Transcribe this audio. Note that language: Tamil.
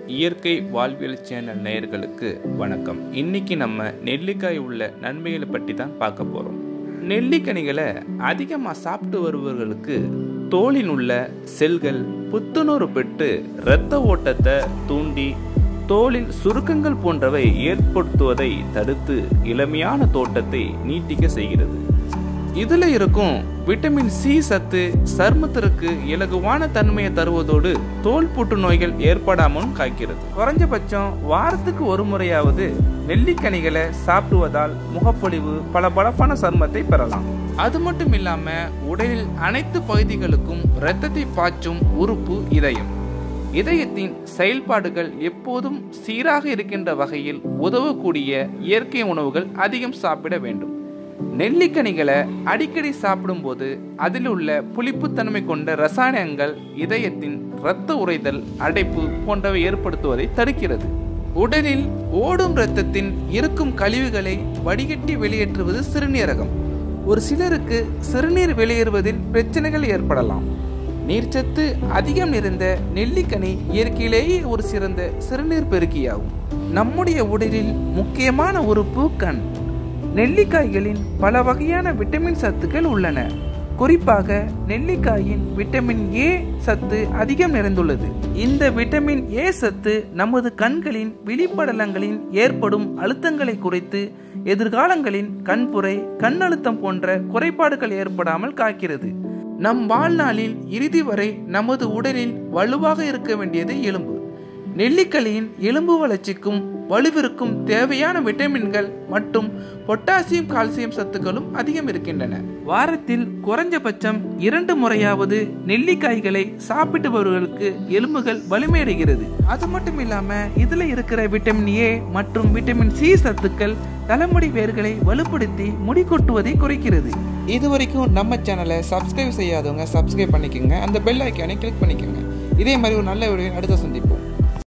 இயற்கை வாழ்வியல் சேனல் நேயர்களுக்கு வணக்கம் இன்னைக்கு நம்ம நெல்லிக்காய் உள்ள நன்மைகளை பற்றி தான் பார்க்க போகிறோம் நெல்லிக்கனிகளை அதிகமாக சாப்பிட்டு வருபவர்களுக்கு தோலின் உள்ள செல்கள் புத்துணர்வு பெற்று இரத்த ஓட்டத்தை தூண்டி தோலில் சுருக்கங்கள் போன்றவை ஏற்படுத்துவதை தடுத்து இளமையான தோட்டத்தை நீட்டிக்க செய்கிறது இதுல இருக்கும் விட்டமின் சி சத்து சருமத்திற்கு இலகுவான தன்மையை தருவதோடு தோல் புற்றுநோய்கள் ஏற்படாமலும் காக்கிறது குறைஞ்சபட்சம் வாரத்துக்கு ஒரு முறையாவது நெல்லிக்கனிகளை சாப்பிடுவதால் முகப்பொலிவு பல பளபளப்பான சருமத்தை பெறலாம் அது மட்டும் இல்லாம உடலில் அனைத்து பகுதிகளுக்கும் இரத்தத்தை பாய்ச்சும் உறுப்பு இதயம் இதயத்தின் செயல்பாடுகள் எப்போதும் சீராக இருக்கின்ற வகையில் உதவக்கூடிய இயற்கை உணவுகள் அதிகம் சாப்பிட வேண்டும் நெல்லிக்கனிகளை அடிக்கடி சாப்பிடும்போது அதில் உள்ள புளிப்புத்தன்மை கொண்ட ரசாயனங்கள் இதயத்தின் இரத்த உறைதல் அடைப்பு போன்றவை ஏற்படுத்துவதை தடுக்கிறது உடலில் ஓடும் இரத்தத்தின் இருக்கும் கழிவுகளை வடிகட்டி வெளியேற்றுவது சிறுநீரகம் ஒரு சிலருக்கு சிறுநீர் வெளியேறுவதில் பிரச்சனைகள் ஏற்படலாம் நீர்ச்சத்து அதிகம் நிறைந்த நெல்லிக்கனி இயற்கையிலேயே ஒரு சிறந்த சிறுநீர் பெருக்கியாகும் நம்முடைய உடலில் முக்கியமான உறுப்பு கண் நெல்லிக்காய்களின் பல வகையான விட்டமின் சத்துக்கள் உள்ளன குறிப்பாக நெல்லிக்காயின் விட்டமின் ஏ சத்து அதிகம் நிறைந்துள்ளது இந்த விட்டமின் ஏ சத்து நமது கண்களின் விழிப்படலங்களில் ஏற்படும் அழுத்தங்களை குறைத்து எதிர்காலங்களின் கண்புரை கண் அழுத்தம் போன்ற குறைபாடுகள் ஏற்படாமல் காக்கிறது நம் வாழ்நாளில் இறுதி வரை நமது உடலில் வலுவாக இருக்க வேண்டியது எலும்பு நெல்லிக்கலியின் எலும்பு வளர்ச்சிக்கும் வலுவிற்கும் தேவையான விட்டமின்கள் மற்றும் பொட்டாசியம் கால்சியம் சத்துக்களும் அதிகம் இருக்கின்றன வாரத்தில் குறைஞ்சபட்சம் இரண்டு முறையாவது நெல்லிக்காய்களை சாப்பிடுபவர்களுக்கு எலும்புகள் வலிமையடைகிறது அது மட்டும் இல்லாம இதுல இருக்கிற விட்டமின் ஏ மற்றும் விட்டமின் சி சத்துக்கள் தலைமுடி வேர்களை வலுப்படுத்தி முடி கொட்டுவதை குறைக்கிறது இது வரைக்கும் நம்ம சேனலை சப்ஸ்கிரைப் செய்யாதவங்க சப்ஸ்கிரைப் பண்ணிக்கோங்க அந்த பெல் ஐக்கானை கிளிக் பண்ணிக்கோங்க இதே மாதிரி ஒரு நல்ல வீடியோ அடுத்த சந்திப்போம்